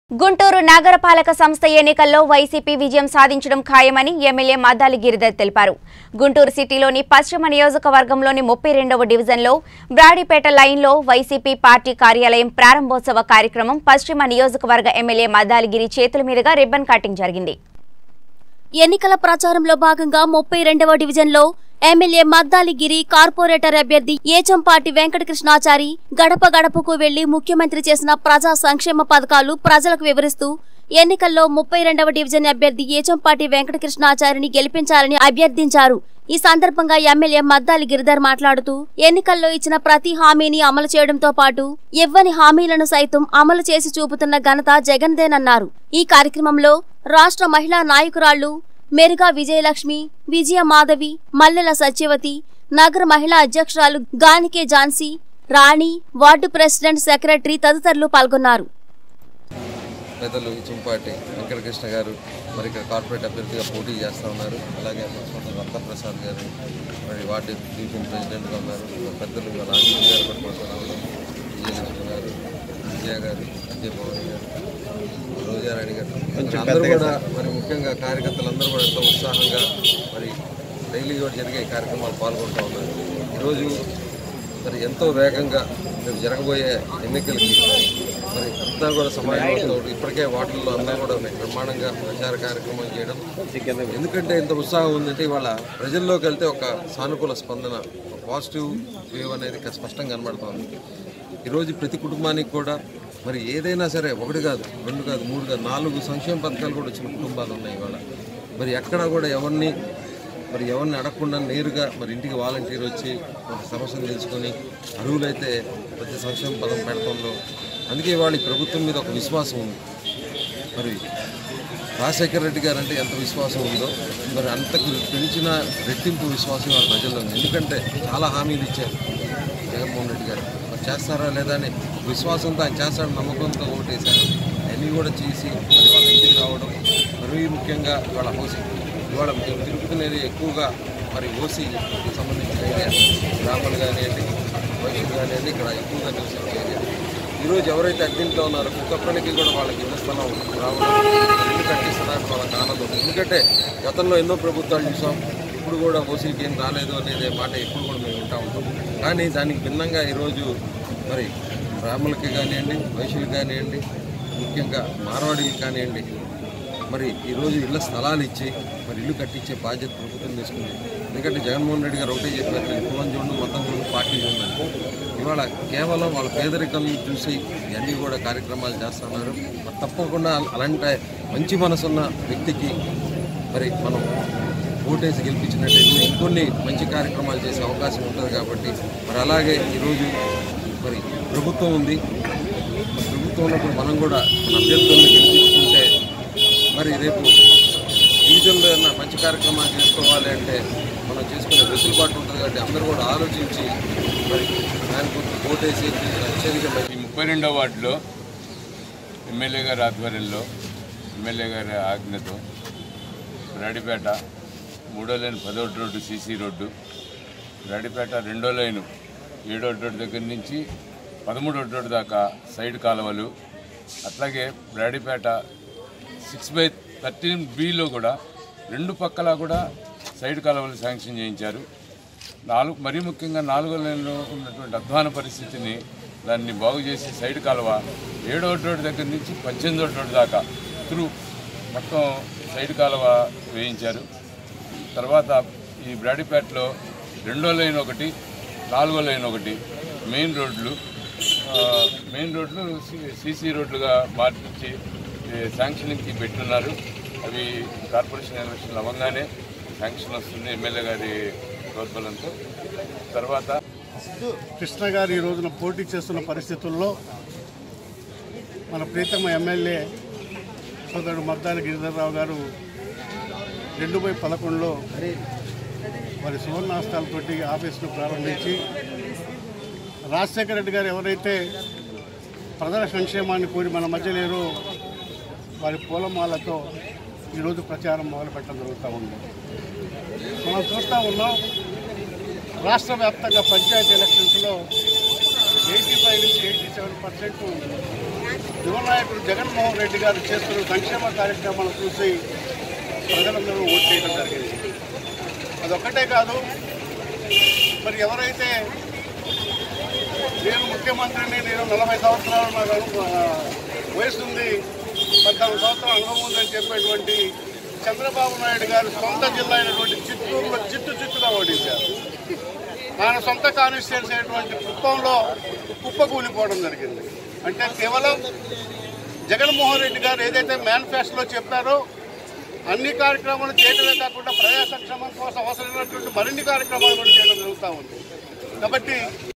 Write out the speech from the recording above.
గుంటూరు నగరపాలక సంస్థ ఎన్నికల్లో వైసీపీ విజయం సాధించడం ఖాయమని ఎమ్మెల్యే మద్దాలి గిరిధర్ తెలిపారు గుంటూరు సిటీలోని పశ్చిమ నియోజకవర్గంలోని ముప్పై రెండవ డివిజన్లో బ్రాడీపేట లైన్లో వైసీపీ పార్టీ కార్యాలయం ప్రారంభోత్సవ కార్యక్రమం పశ్చిమ నియోజకవర్గ ఎమ్మెల్యే మద్దాలిగిరి చేతుల మీదుగా రిబ్బన్ కటింగ్ జరిగింది ఎన్నికల ప్రచారంలో భాగంగా ముప్పై రెండవ డివిజన్లో ఎమ్మెల్యే మద్దాలిగిరి కార్పొరేటర్ అభ్యర్థి ఏచంపాటి వెంకటకృష్ణాచారి గడప గడపకు వెళ్లి ముఖ్యమంత్రి చేసిన ప్రజా సంక్షేమ పథకాలు ప్రజలకు వివరిస్తూ ఎన్నికల్లో ముప్పై రెండవ డివిజన్ అభ్యర్థి ఏచంపాటి వెంకటకృష్ణాచారిని గెలిపించాలని అభ్యర్థించారు ఈ సందర్భంగా ఎమ్మెల్యే మద్దాలి గిరిధర్ మాట్లాడుతూ ఎన్నికల్లో ఇచ్చిన ప్రతి హామీని అమలు చేయడంతో పాటు ఇవ్వని హామీలను సైతం అమలు చేసి చూపుతున్న ఘనత జగన్దేనన్నారు ఈ కార్యక్రమంలో రాష్ట్ర మహిళా నాయకురాళ్లు మెరుగా విజయలక్ష్మి విజయ మాధవి మల్లెల సత్యవతి నగర మహిళా అధ్యక్షురాలు గానికే Jhansi Rani ward president secretary తదితరులు పాల్గొన్నారు పెద్దలు చుంపాటి వెంకటకృష్ణ గారు మరి ఇక్కడ కార్పొరేట్ అభ్యర్థిగా పోటీ చేస్తూ ఉన్నారు అలాగే మున్సిపల్ రత్నప్రసాద్ గారు మరి వార్డు డివిజన్ ప్రెసిడెంట్గా ఉన్నారు పెద్దలు రాజీవ్ గారు కూడా కొడుతున్నారు విజయలక్ష్మి గారు విజయ గారు విజయభవన్ గారు రోజారాణి గారు మరి అందరూ కూడా మరి ముఖ్యంగా కార్యకర్తలందరూ కూడా ఎంతో ఉత్సాహంగా మరి డైలీ కూడా జరిగే కార్యక్రమాలు పాల్గొంటూ ఉన్నారు ఈరోజు మరి ఎంతో వేగంగా రేపు జరగబోయే ఎన్నికలకి మరి అంతా కూడా సమాజంతో ఇప్పటికే వాటిల్లో అంతా కూడా బ్రహ్మాండంగా ప్రచార కార్యక్రమం చేయడం ఎందుకంటే ఇంత ఉత్సాహం ఉందంటే ఇవాళ ప్రజల్లోకి వెళ్తే ఒక సానుకూల స్పందన ఒక పాజిటివ్ వేవ్ అనేది ఇక్కడ స్పష్టంగా కనబడుతోంది ఈరోజు ప్రతి కుటుంబానికి కూడా మరి ఏదైనా సరే ఒకటి కాదు రెండు కాదు మూడు కాదు నాలుగు సంక్షేమ పథకాలు కూడా వచ్చిన కుటుంబాలు ఉన్నాయి ఇవాళ మరి ఎక్కడా కూడా ఎవరిని మరి ఎవరిని అడగకుండా నేరుగా మరి ఇంటికి వాలంటీర్ వచ్చి మన సమస్యను తెలుసుకొని అర్హులైతే ప్రతి సంక్షేమ పదం పెడతంలో అందుకే వాళ్ళ ఈ ప్రభుత్వం మీద ఒక విశ్వాసం ఉంది మరి రాజశేఖర రెడ్డి గారు అంటే ఎంత విశ్వాసం ఉందో మరి అంతకు పెంచిన రెట్టింపు విశ్వాసం వాళ్ళ ప్రజల్లో ఉంది ఎందుకంటే చాలా హామీలు ఇచ్చారు జగన్మోహన్ రెడ్డి గారు మరి చేస్తారా లేదా అని విశ్వాసంతో ఆయన చేస్తాడని నమ్మకంతో ఓటేశారు అన్నీ కూడా చేసి మరి వాళ్ళ ఇంటికి రావడం మరి ముఖ్యంగా ఇవాళ హౌసింగ్ ఇవాళ మేము తిరుగుతున్నది ఎక్కువగా మరి ఓసీకి సంబంధించిన ఏరియా బ్రాహ్మణులు కానివ్వండి వైశ్యులు కానివ్వండి ఇక్కడ ఎక్కువగా నివసించే ఏరియా ఈరోజు ఎవరైతే అగ్నింట్లో ఉన్నారో ప్రతి ఒక్కరికి కూడా వాళ్ళకి ఇళ్ల స్థలం రావడం ఇల్లు కట్టిస్తున్నారు వాళ్ళకి ఆనందం ఎందుకంటే గతంలో ఎన్నో ప్రభుత్వాలు చూసాం ఇప్పుడు కూడా ఓసీకి ఏం రాలేదు అనేది మాట ఎప్పుడు కూడా మేము వింటా ఉంటాం కానీ దానికి భిన్నంగా ఈరోజు మరి బ్రాహ్మణులకి కానివ్వండి వైశ్యులకి కానివ్వండి ముఖ్యంగా మార్వాడీలు కానివ్వండి మరి ఈరోజు ఇళ్ల స్థలాలు ఇచ్చి మరి ఇల్లు కట్టించే బాధ్యత ప్రభుత్వం తీసుకుంది ఎందుకంటే జగన్మోహన్ రెడ్డి గారు ఒకటే చెప్పారు నేను కులం చూడండి మతం చూడండి పార్టీ చూడండి ఇవాళ కేవలం వాళ్ళ పేదరికం చూసి ఇవన్నీ కూడా కార్యక్రమాలు చేస్తున్నారు మరి తప్పకుండా అలాంటి మంచి మనసున్న వ్యక్తికి మరి మనం ఓటేసి గెలిపించినట్టయితే ఇంకొన్ని మంచి కార్యక్రమాలు చేసే అవకాశం ఉంటుంది కాబట్టి మరి అలాగే ఈరోజు మరి ప్రభుత్వం ఉంది మరి ప్రభుత్వం ఉన్నప్పుడు మనం కూడా మన అభ్యర్థులను గెలిపించుకుంటే మరి రేపు డివిజన్లో ఏదైనా మంచి కార్యక్రమాలు చేసుకోవాలి అంటే మనం చేసుకునే వెసులుబాటు ఉంటుంది కాబట్టి అందరూ కూడా ఆలోచించి మరి దానికి ఓటేసి అత్యధిక ఈ ముప్పై రెండవ వార్డులో ఎమ్మెల్యే గారి ఆధ్వర్యంలో ఎమ్మెల్యే గారి ఆజ్ఞతో రాడిపేట మూడో లైన్ పదో రోడ్డు సీసీ రోడ్డు రాడిపేట రెండో లైను ఏడో రోడ్డు దగ్గర నుంచి పదమూడో రోడ్డు దాకా సైడ్ కాలువలు అట్లాగే Radipeta six by thirteen below కూడా రెండు పక్కల కూడా సైడ్ కాలువలు శాంక్షన్ చేయించారు నాలుగు మరీ ముఖ్యంగా నాలుగో లైన్లో ఉన్నటువంటి అధ్వాన పరిస్థితిని దాన్ని బాగు చేసి సైడ్ కాలువ ఏడో రోడ్డు దగ్గర నుంచి పద్దెనిమిదో రోడ్డు దాకా త్రూ మొత్తం సైడ్ కాలువ వేయించారు తర్వాత ఈ బ్రాడీపేటలో రెండో లైన్ ఒకటి నాలుగో లైన్ ఒకటి మెయిన్ రోడ్లు ఆ, మెయిన్ రోడ్లు సి- సీసీ రోడ్లుగా మార్చి ఏ, శాంక్షనింగ్కి పెట్టున్నారు అవి కార్పొరేషన్ ఎలక్షన్ అవ్వగానే శాంక్షన్ వస్తుంది ఎమ్మెల్యే గారి ప్రోద్బలంతో తర్వాత కృష్ణ గారు ఈ రోజున పోటీ చేస్తున్న పరిస్థితుల్లో మన ప్రీతమ ఎమ్మెల్యే సోదరుడు మద్దాలి గిరిధర్రావు గారు రెండు బై పదకొండులో వారి సువర్ణాస్తాలతోటి ఆఫీసును ప్రారంభించి రాజశేఖర రెడ్డి గారు ఎవరైతే ప్రజల సంక్షేమాన్ని కోరి మన మధ్య లేరో వారి పూలమాలతో ఈరోజు ప్రచారం మొదలుపెట్టడం జరుగుతూ ఉంది మనం చూస్తూ ఉన్నాం రాష్ట్ర వ్యాప్తంగా పంచాయతీ ఎలక్షన్స్లో ఎయిటీ ఫైవ్ నుంచి ఎయిటీ సెవెన్ పర్సెంట్ యువనాయకుడు జగన్మోహన్ రెడ్డి గారు చేస్తున్న సంక్షేమ కార్యక్రమాలు చూసి ప్రజలందరూ ఓటు చేయడం జరిగింది అదొక్కటే కాదు మరి ఎవరైతే నేను ముఖ్యమంత్రిని నేను నలభై సంవత్సరాలు నాకు అను- ఆ, వయసు ఉంది పద్నాలుగు సంవత్సరాల అనుభవం ఉందని చెప్పేటువంటి చంద్రబాబు నాయుడు గారు సొంత జిల్లా అయినటువంటి చిత్తూరులో చిట్టు చిట్టుగా ఓడించారు ఆయన సొంత కాన్స్టిట్యున్సీ అయినటువంటి కుప్పంలో కుప్ప కూలిపోవడం జరిగింది అంటే కేవలం జగన్మోహన్ రెడ్డి గారు ఏదైతే మేనిఫెస్టోలో చెప్పారో అన్ని కార్యక్రమాలు చేయడమే కాకుండా ప్రజా సంక్షేమం కోసం అవసరమైనటువంటి మరిన్ని కార్యక్రమాలు కూడా చేయడం జరుగుతూ ఉంది కాబట్టి